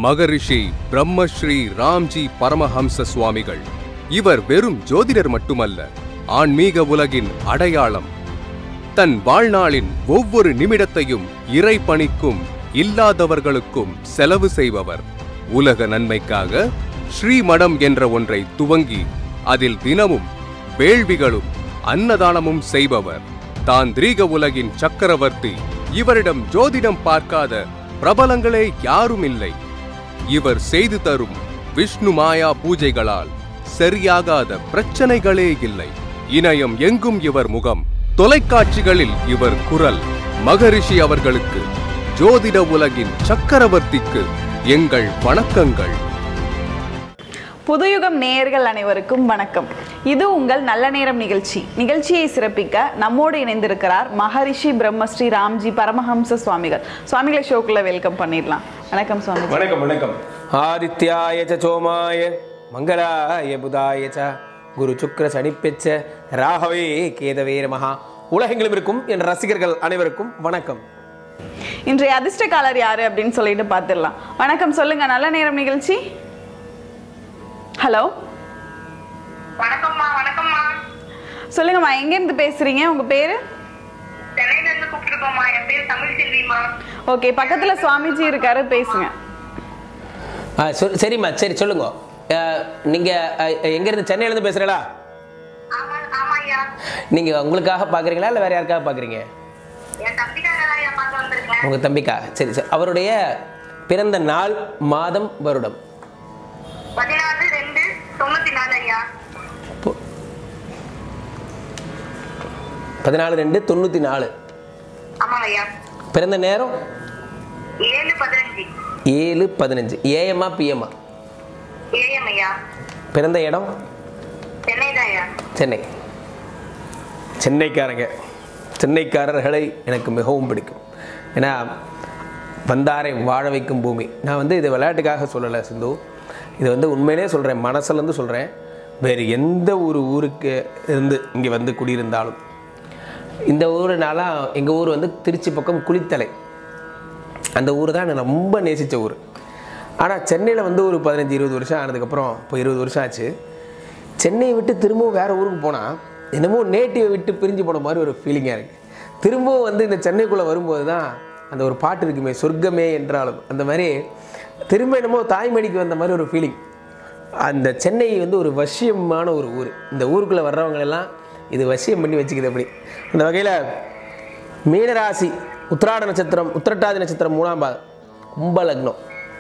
மகரிஷி பிரம்மஸ்ரீ ராம்ஜி பரமஹம்ச சுவாமிகள் இவர் வெறும் ஜோதிடர் மட்டுமல்ல ஆன்மீக உலகின் அடையாளம் தன் வாழ்நாளின் ஒவ்வொரு நிமிடத்தையும் இறை பணிக்கும் இல்லாதவர்களுக்கும் செலவு செய்பவர் உலக நன்மைக்காக ஸ்ரீமடம் என்ற ஒன்றை துவங்கி அதில் தினமும் வேள்விகளும் அன்னதானமும் செய்பவர் தாந்திரீக உலகின் சக்கரவர்த்தி இவரிடம் ஜோதிடம் பார்க்காத பிரபலங்களே யாரும் இல்லை இவர் செய்து தரும் விஷ்ணு மாயா பூஜைகளால் சரியாகாத பிரச்சனைகளே இல்லை இணையம் எங்கும் இவர் முகம் தொலைக்காட்சிகளில் இவர் குரல் மகரிஷி அவர்களுக்கு ஜோதிட உலகின் சக்கரவர்த்திக்கு எங்கள் வணக்கங்கள் புதுயுகம் நேயர்கள் அனைவருக்கும் வணக்கம் இது உங்கள் நல்ல நேரம் நிகழ்ச்சி நிகழ்ச்சியை சிறப்பிக்க நம்மோடு இணைந்திருக்கிறார் மகரிஷி பிரம்மஸ்ரீ ராம்ஜி பரமஹம்ச சுவாமிகள் சுவாமிகளை ஷோக்குள்ள வெல்கம் பண்ணிடலாம் வணக்கம் சுவாமி வணக்கம் வணக்கம் ஆதித்யாய ச சோமாய மங்களாய புதாய ச குரு சுக்ர சனிப்பெச்ச ராகவே கேதவே நமஹா உலகெங்கிலும் இருக்கும் என் ரசிகர்கள் அனைவருக்கும் வணக்கம் இன்றைய அதிர்ஷ்டக்காலர் யாரு அப்படின்னு சொல்லிட்டு பார்த்துடலாம் வணக்கம் சொல்லுங்க நல்ல நேரம் நிகழ்ச்சி ஹலோ வணக்கம்மா வணக்கம்மா சொல்லுங்கம்மா எங்கேருந்து பேசுறீங்க உங்க பேரு சென்னையில இருந்து கூப்பிட்டுருக்கோம்மா என் பேர் தமிழ் செல்விமா ஓகே பக்கத்துல சுவாமிஜி இருக்காரு பேசுங்க ஆ சொல் சரிம்மா சரி சொல்லுங்க அஹ், நீங்க அஹ், எங்கிருந்து சென்னையிலேருந்து பேசுறீங்களா ஆமா ஆமா ஐயா நீங்க உங்களுக்காக பாக்குறீங்களா இல்லை வேற யாருக்காக பாக்குறீங்க என் தம்பிக்காக தான் ஐயா பார்க்க வந்திருக்கேன் உங்க தம்பிக்கா சரி சரி அவருடைய பிறந்த நாள் மாதம் வருடம் பதினாறு ரெண்டு தொண்ணூத்தி நாலு ஐயா பொ- பதினாலு ரெண்டு தொண்ணூற்றி நாலு ஆமாங்க ஐயா பிறந்த நேரம் ஏழு பதினஞ்சு ஏழு பதினஞ்சு ஏஎம்மா பிஎம்மா ஏஎம் ஐயா பிறந்த இடம் சென்னை தான் ஐயா சென்னை சென்னைக்காரங்க சென்னைக்காரர்களை எனக்கு மிகவும் பிடிக்கும் ஏன்னா வந்தாரை வாழ வைக்கும் பூமி நான் வந்து இது விளையாட்டுக்காக சொல்லலை சிந்து இது வந்து உண்மையிலே சொல்கிறேன் மனசுலேருந்து சொல்கிறேன் வேறு எந்த ஒரு ஊருக்கு இருந்து இங்கே வந்து குடியிருந்தாலும் இந்த ஊருனாலாம் எங்கள் ஊர் வந்து திருச்சி பக்கம் குளித்தலை அந்த ஊர் தான் நான் ரொம்ப நேசித்த ஊர் ஆனால் சென்னையில் வந்து ஒரு பதினஞ்சு இருபது வருஷம் ஆனதுக்கப்புறம் இப்போ இருபது வருஷம் ஆச்சு சென்னையை விட்டு திரும்பவும் வேறு ஊருக்கு போனால் என்னமோ நேட்டிவை விட்டு பிரிஞ்சு போன மாதிரி ஒரு ஃபீலிங்காக இருக்குது திரும்பவும் வந்து இந்த சென்னைக்குள்ளே வரும்போது தான் அந்த ஒரு பாட்டு இருக்குமே சொர்க்கமே என்றாலும் அந்த மாதிரி திரும்ப என்னமோ தாய்மடிக்கு வந்த மாதிரி ஒரு ஃபீலிங் அந்த சென்னை வந்து ஒரு வசியமான ஒரு ஊர் இந்த ஊருக்குள்ளே வர்றவங்களெல்லாம் இது வசியம் பண்ணி வச்சுக்குது அப்படி அந்த வகையில் மீனராசி உத்திராட நட்சத்திரம் உத்திரட்டாதி நட்சத்திரம் மூணாம் பாதம் கும்ப லக்னம்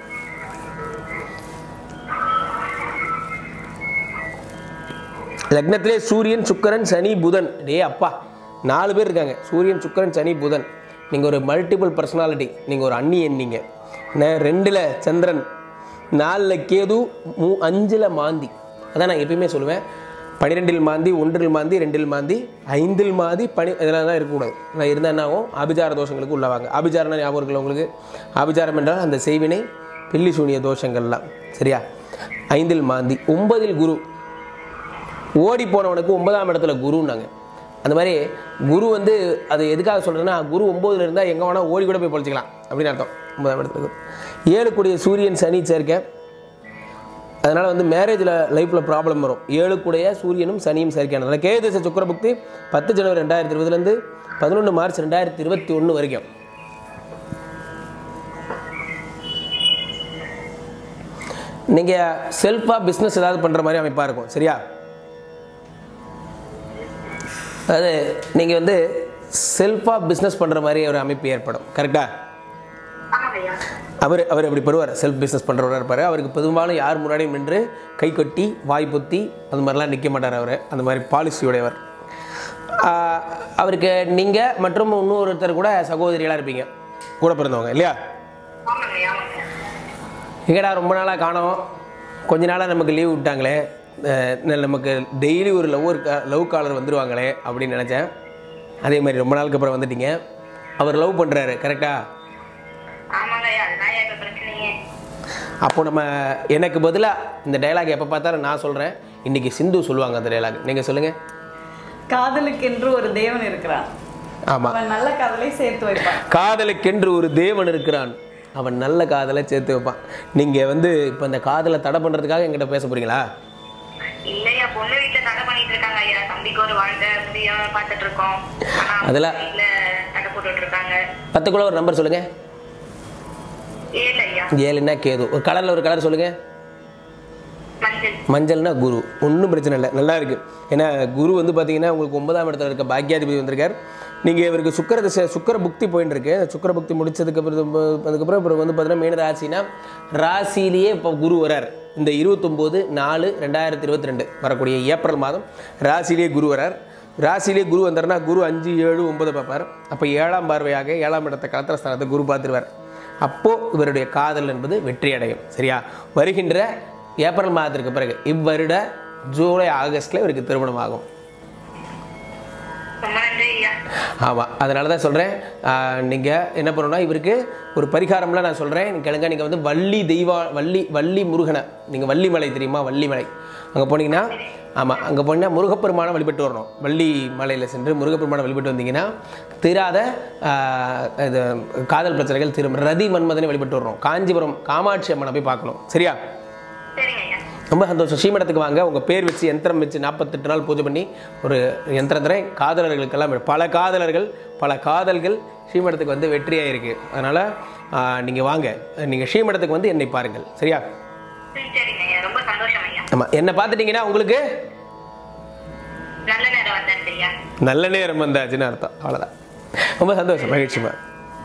லக்னத்திலே சூரியன் சுக்கிரன் சனி புதன் டே அப்பா நாலு பேர் இருக்காங்க சூரியன் சுக்கிரன் சனி புதன் நீங்கள் ஒரு மல்டிபிள் பர்சனாலிட்டி நீங்கள் ஒரு அந்நியன் நீங்கள் என்ன ரெண்டில் சந்திரன் நாலில் கேது மூ அஞ்சில் மாந்தி அதான் நான் எப்பயுமே சொல்லுவேன் பன்னிரெண்டில் மாந்தி ஒன்றில் மாந்தி ரெண்டில் மாந்தி ஐந்தில் மாந்தி பனி இதெல்லாம் தான் இருக்கக்கூடாது நான் இருந்தால் என்ன ஆகும் ஆபிச்சார தோஷங்களுக்கு உள்ளவாங்க ஆபிச்சாரம்னா ஞாபகம் இருக்குல்ல உங்களுக்கு ஆபிச்சாரம் என்றால் அந்த செய்வினை பில்லி சூனிய தோஷங்கள்லாம் சரியா ஐந்தில் மாந்தி ஒன்பதில் குரு ஓடி போனவனுக்கு ஒன்பதாம் இடத்துல குருன்னாங்க அந்த மாதிரி குரு வந்து அது எதுக்காக சொல்கிறேன்னா குரு ஒம்போதுல இருந்தால் எங்கே வேணால் ஓடி கூட போய் பொழைச்சிக்கலாம் அப்படின்னு அர்த்தம் ஒன்பதாம் இடத்துல குரு ஏழு கூடிய சூரியன் சனி சேர்க்க அதனால் வந்து மேரேஜில் லைஃப்பில் ப்ராப்ளம் வரும் ஏழு கூடைய சூரியனும் சனியும் சேர்க்கையானது கேதுச சுக்கரபுக்தி பத்து ஜனவரி ரெண்டாயிரத்தி இருபதுலேருந்து பதினொன்று மார்ச் ரெண்டாயிரத்தி இருபத்தி ஒன்று வரைக்கும் நீங்கள் செல்ஃபாக பிஸ்னஸ் ஏதாவது பண்ணுற மாதிரி அமைப்பாக இருக்கும் சரியா அதாவது நீங்கள் வந்து செல்ஃபாக பிஸ்னஸ் பண்ணுற மாதிரி ஒரு அமைப்பு ஏற்படும் கரெக்டாக ஆமாங்க ஐயா அவர் அவர் அப்படி படுவார் செல்ஃப் பிஸ்னஸ் பண்ணுறவராக இருப்பார் அவருக்கு பெரும்பாலும் யார் முன்னாடியும் நின்று கை கொட்டி வாய் பொத்தி அந்த மாதிரிலாம் நிற்க மாட்டார் அவர் அந்த மாதிரி பாலிசி உடையவர் ஆஹ், அவருக்கு நீங்கள் மற்றும் இன்னொருத்தர் கூட சகோதரிகளாக இருப்பீங்க கூட பிறந்தவங்க இல்லையா ஆமாங்க ஐயா ஆமாங்க ஐயா. எங்கடா ரொம்ப நாளாக காணோம் கொஞ்ச நாளாக நமக்கு லீவ் விட்டாங்களே அஹ் ந- நமக்கு டெய்லி ஒரு லவ் லவ் காலர் வந்துருவாங்களே அப்படின்னு நினச்சேன் அதே மாதிரி ரொம்ப நாளுக்கு அப்புறம் வந்துட்டீங்க அவர் லவ் பண்ணுறாரு கரெக்டாக ஆமாங்க ஐயா அதுதான் ஐயா இப்ப பிரச்சனையே அப்போ நம்ம எனக்கு பதிலாக இந்த டைலாக் எப்போ பார்த்தாலும் நான் சொல்கிறேன் இன்றைக்கி சிந்து சொல்லுவாங்க அந்த டைலாக் நீங்கள் சொல்லுங்கள் காதலுக்கென்று ஒரு தேவன் இருக்கிறான் ஆமாம் அவன் நல்ல காதலை சேர்த்து வைப்பான் காதலுக்கென்று ஒரு தேவன் இருக்கிறான் அவன் நல்ல காதலை சேர்த்து வைப்பான் நீங்கள் வந்து இப்போ இந்த காதலை தடை பண்ணுறதுக்காக என்கிட்ட பேச போகிறீங்களா இல்லையா பொண்ணு வீட்டுல தடை பண்ணிட்டு இருக்காங்க ஐயா தம்பிக்கு ஒரு வாழ்க்கை முடியாம பாத்துட்டு இருக்கோம் ஆனா அதெல்லாம்- வீட்டுல தடை போட்டுட்டு இருக்காங்க பத்துக்குள்ள ஒரு நம்பர் சொல்லுங்கள் ஏழு ஐயா ஏழுன்னா கேது ஒரு கலரில் ஒரு கலர் சொல்லுங்கள் மஞ்சள் மஞ்சள்னா குரு ஒன்றும் பிரச்சனை இல்லை நல்லா இருக்கு ஏன்னா குரு வந்து பார்த்தீங்கன்னா உங்களுக்கு ஒன்பதாம் இடத்துல இருக்க பாக்கியாதிபதி வந்திருக்கார் நீங்கள் இவருக்கு சுக்கர திசை சுக்கர புக்தி போயின்னு இருக்கு அந்த சுக்கர புக்தி முடிச்சதுக்கு அப்புறம் அதுக்கப்புறம் அப்புறம் வந்து பார்த்தீங்கன்னா மீன ராசினா ராசியிலேயே இப்போ குரு வரார் இந்த இருபத்தொம்போது நாலு ரெண்டாயிரத்தி இருபத்தி ரெண்டு வரக்கூடிய ஏப்ரல் மாதம் ராசியிலேயே குரு வரார் ராசியிலே குரு வந்தார்னா குரு அஞ்சு ஏழு ஒன்பது பார்ப்பார் அப்போ ஏழாம் பார்வையாக ஏழாம் இடத்தை கலத்திர ஸ்தானத்தை குரு பார்த்துருவார் அப்போது இவருடைய காதல் என்பது வெற்றி அடையும் சரியா வருகின்ற ஏப்ரல் மாதத்திற்கு பிறகு இவ்வருட ஜூலை ஆகஸ்ட்டில் இவருக்கு திருமணம் ஆகும் ரொம்ப நன்றி ஐயா ஆமாம் அதனால தான் சொல்கிறேன் நீங்கள் என்ன பண்ணணும்னா இவருக்கு ஒரு பரிகாரம்லாம் நான் சொல்கிறேன் கேளுங்க நீங்கள் வந்து வள்ளி தெய்வா வள்ளி வள்ளி முருகனை நீங்கள் வள்ளிமலை தெரியுமா வள்ளிமலை அங்கே போனீங்கன்னா ஆமாம் அங்கே போனீங்கன்னா முருகப்பெருமானை வழிபட்டு வரணும் வள்ளி மலையில் சென்று முருகப்பெருமானை வழிபட்டு வந்தீங்கன்னா தீராத ஆஹ், இது காதல் பிரச்சனைகள் தீரும் ரதி மன்மதனை வழிபட்டு வரணும் காஞ்சிபுரம் காமாட்சி அம்மனை போய் பார்க்கணும் சரியா சரிங்க ஐயா ரொம்ப சந்தோஷம் ஸ்ரீமடத்துக்கு வாங்க உங்கள் பேர் வச்சு யந்திரம் வச்சு நாற்பத்தெட்டு நாள் பூஜை பண்ணி ஒரு யந்திரத்தினை காதலர்களுக்கெல்லாம் பல காதலர்கள் பல காதல்கள் ஸ்ரீமடத்துக்கு வந்து வெற்றியாக இருக்குது அதனால் நீங்கள் வாங்க நீங்கள் ஸ்ரீமடத்துக்கு வந்து என்னை பாருங்கள் சரியா சரி, சரிங்க ஐயா ரொம்ப சந்தோஷம் ஐயா ஆமாம் என்னை பார்த்துட்டிங்கன்னா உங்களுக்கு நல்ல நேரம் வந்தாச்சு ஐயா நல்ல நேரம் வந்தாச்சுன்னு அர்த்தம் அவ்வளோதான் ரொம்ப சந்தோஷம் மகிழ்ச்சிமா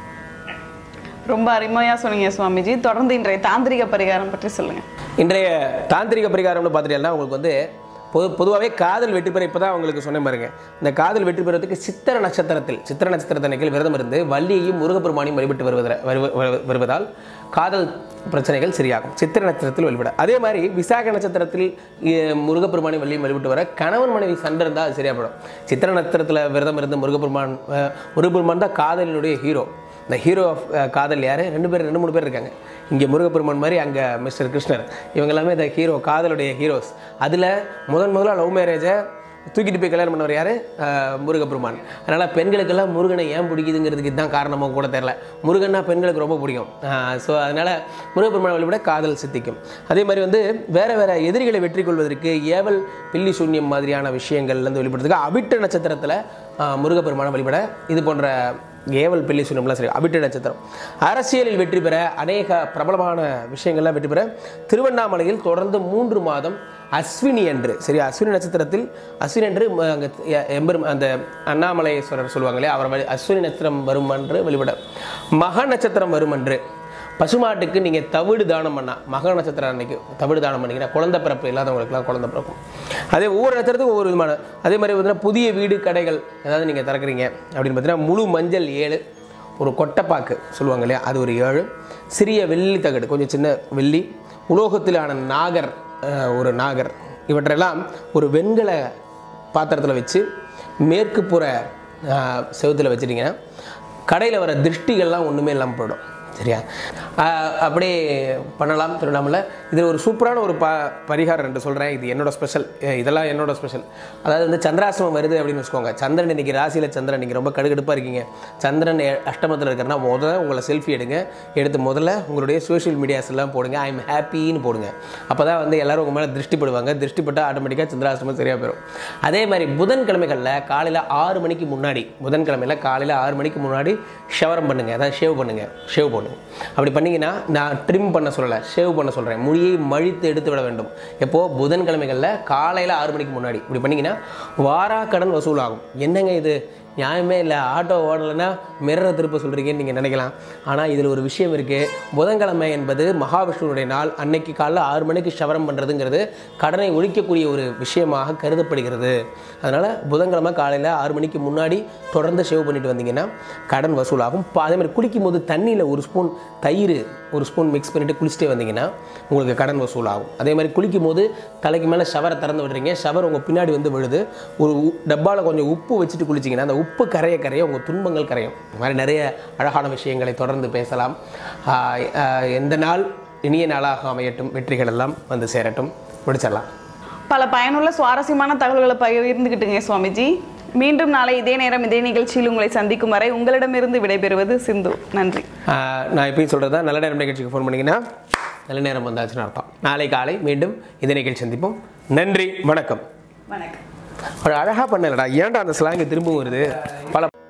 ரொம்ப அருமையா சொன்னீங்க சுவாமிஜி தொடர்ந்து இன்றைய தாந்திரிக பரிகாரம் பற்றி சொல்லுங்க இன்றைய தாந்திரிக பரிகாரம்னு பார்த்துட்டீங்கன்னா உங்களுக்கு வந்து பொது பொதுவாகவே காதல் வெற்றி பெற இப்போ தான் உங்களுக்கு சொன்ன பாருங்க இந்த காதல் வெற்றி பெறுவதற்கு சித்திர நட்சத்திரத்தில் சித்திர நட்சத்திரத்தன்னைக்கு விரதம் இருந்து வள்ளியையும் முருகப்பெருமானையும் வழிபட்டு வருவத வருவ- வருவ- வருவதால் காதல் பிரச்சனைகள் சரியாகும் சித்திர நட்சத்திரத்தில் வழிபட அதே மாதிரி விசாக நட்சத்திரத்தில் இ- முருகப்பெருமானை வள்ளியும் வழிபட்டு வர கணவன் மனைவி சண்டை இருந்தால் அது சரியாப்படும் சித்திர நட்சத்திரத்தில் விரதம் இருந்து முருகப்பெருமான் அஹ், முருகப்பெருமான் தான் காதலினுடைய ஹீரோ இந்த ஹீரோ ஆஃப் காதல் யார் ரெண்டு பேர் ரெண்டு மூணு பேர் இருக்காங்க இங்கே முருகப்பெருமான் மாதிரி அங்கே மிஸ்டர் கிருஷ்ணர் இவங்க எல்லாமே இந்த ஹீரோ காதலுடைய ஹீரோஸ் அதில் முதன் முதல்ல லவ் மேரேஜை தூக்கிட்டு போய் கல்யாணம் பண்ணவர் யார் முருகப்பெருமான் அதனால் பெண்களுக்கெல்லாம் முருகனை ஏன் பிடிக்குதுங்கிறதுக்கு இதுதான் காரணமோ கூட தெரில முருகன்னா பெண்களுக்கு ரொம்ப பிடிக்கும் ஸோ அதனால் முருகப்பெருமான் வழிபட காதல் சித்திக்கும் அதே மாதிரி வந்து வேறு வேறு எதிரிகளை வெற்றி கொள்வதற்கு ஏவல் பில்லி சூன்யம் மாதிரியான விஷயங்கள்லேருந்து வெளிப்படுறதுக்கு அவிட்ட நட்சத்திரத்தில் முருகப்பெருமானை வழிபட இது போன்ற ஏவல் பில்லி சுனம்லாம் சரி அபிட்ட நட்சத்திரம் அரசியலில் வெற்றி பெற அநேக பிரபலமான விஷயங்கள்லாம் வெற்றி பெற திருவண்ணாமலையில் தொடர்ந்து மூன்று மாதம் அஸ்வினி அன்று சரி அஸ்வினி நட்சத்திரத்தில் அஸ்வினி அன்று ம- அங்கே எ- எம்பெரும் அந்த அண்ணாமலையேஸ்வரர் சொல்லுவாங்க இல்லையா அவர் வழி- அஸ்வினி நட்சத்திரம் வரும் அன்று வெளிவிட மக நட்சத்திரம் வரும் அன்று பசுமாட்டுக்கு நீங்கள் தவிடு தானம் பண்ணா மக நட்சத்திரம் அன்னைக்கு தவிடு தானம் பண்ணிங்கன்னா குழந்தை பிறப்பு இல்லாதவங்களுக்குலாம் குழந்தை பிறக்கும் அதே ஒவ்வொரு நட்சத்திரத்துக்கும் ஒவ்வொரு விதமான அதே மாதிரி பார்த்தீங்கன்னா புதிய வீடு கடைகள் ஏதாவது நீங்கள் திறக்கிறீங்க அப்படின்னு பார்த்தீங்கன்னா முழு மஞ்சள் ஏழு ஒரு கொட்டைப்பாக்கு சொல்லுவாங்க இல்லையா அது ஒரு ஏழு சிறிய வெள்ளி தகடு கொஞ்சம் சின்ன வெள்ளி உலோகத்திலான நாகர் அஹ், ஒரு நாகர் இவற்றெல்லாம் ஒரு வெண்கல பாத்திரத்தில் வச்சு மேற்கு புற செவுத்தில் வச்சிட்டிங்கன்னா கடையில் வர திருஷ்டிகள்லாம் ஒன்றுமே இல்லாமல் போயிடும் சரியா ஆஹ் அப்படியே பண்ணலாம் திருவண்ணாமலை இதில் ஒரு சூப்பரான ஒரு ப பரிகாரம் ரெண்டு சொல்கிறேன் இது என்னோட ஸ்பெஷல் இதெல்லாம் என்னோட ஸ்பெஷல் அதாவது வந்து சந்திராசிரமம் வருது அப்படின்னு வச்சுக்கோங்க சந்திரன் இன்னைக்கு ராசியில் சந்திரன் நீங்கள் ரொம்ப கடுகடுப்பாக இருக்கீங்க சந்திரன் ஏ- அஷ்டமத்தில் இருக்கிறனா முதல்ல உங்களை செல்ஃபி எடுங்க எடுத்து முதல்ல உங்களுடைய சோஷியல் மீடியாஸ் எல்லாம் போடுங்க ஐ எம் ஹாப்பின்னு போடுங்க அப்போ தான் வந்து எல்லாரும் உங்கள் மேலே திருஷ்டிப்படுவாங்க திருஷ்டிப்பட்டால் ஆட்டோமேட்டிக்காக சந்திராசிரமம் சரியாக போயிடும் அதே மாதிரி புதன்கிழமைகளில் காலையில் ஆறு மணிக்கு முன்னாடி புதன்கிழமையில் காலையில் ஆறு மணிக்கு முன்னாடி ஷவரம் பண்ணுங்க அதாவது ஷேவ் பண்ணுங்க ஷேவ் பண்ணுங்க அப்படி பண்ணீங்கன்னா நான் ட்ரிம் பண்ண சொல்லலை ஷேவ் பண்ண சொல்கிறேன் முடியை மழித்து எடுத்து விட வேண்டும் எப்போ புதன்கிழமைகளில் காலையில் ஆறு மணிக்கு முன்னாடி இப்படி பண்ணீங்கன்னா வாரா கடன் வசூலாகும் என்னங்க இது நியாயமே இல்லை ஆட்டோ ஓடலைன்னா மிரரை திருப்ப சொல்கிறீங்கன்னு நீங்கள் நினைக்கலாம் ஆனால் இதில் ஒரு விஷயம் இருக்குது புதன்கிழமை என்பது மகாவிஷ்ணுவுடைய நாள் அன்னைக்கு காலைல ஆறு மணிக்கு ஷவரம் பண்ணுறதுங்கிறது கடனை ஒழிக்கக்கூடிய ஒரு விஷயமாக கருதப்படுகிறது அதனால் புதன்கிழமை காலையில் ஆறு மணிக்கு முன்னாடி தொடர்ந்து ஷேவ் பண்ணிட்டு வந்தீங்கன்னா கடன் வசூலாகும் பா- அதே மாதிரி குளிக்கும் போது தண்ணியில் ஒரு ஸ்பூன் தயிர் ஒரு ஸ்பூன் மிக்ஸ் பண்ணிவிட்டு குளிச்சுட்டே வந்தீங்கன்னா உங்களுக்கு கடன் வசூலாகும் அதே மாதிரி குளிக்கும் போது தலைக்கு மேலே ஷவரை திறந்து விடுறீங்க ஷவர் உங்கள் பின்னாடி வந்து விழுது ஒரு டப்பாவில் கொஞ்சம் உப்பு வச்சுட்டு குளிச்சிங்கன்னா அந்த உப்பு கரைய கரைய உங்கள் துன்பங்கள் கரையும் இந்த மாதிரி நிறைய அழகான விஷயங்களை தொடர்ந்து பேசலாம் ஆஹ் ஆஹ் எந்த நாள் இனிய நாளாக அமையட்டும் வெற்றிகள் எல்லாம் வந்து சேரட்டும் முடிச்சிடலாம் பல பயனுள்ள சுவாரஸ்யமான தகவல்களை பகிர்ந்துக்கிட்டுங்க சுவாமிஜி மீண்டும் நாளை இதே நேரம் இதே நிகழ்ச்சியில் உங்களை சந்திக்கும் வரை உங்களிடமிருந்து விடைபெறுவது சிந்து நன்றி ஆஹ் நான் எப்பயும் சொல்கிறதா நல்ல நேரம் நிகழ்ச்சிக்கு ஃபோன் பண்ணிங்கன்னா நல்ல நேரம் வந்தாச்சுன்னு அர்த்தம் நாளை காலை மீண்டும் இதே நிகழ்ச்சி சந்திப்போம் நன்றி வணக்கம் வணக்கம் ஒரு அழகாக பண்ணலடா ஏன்டா அந்த ஸ்லாங்கு திரும்பவும் வருது பல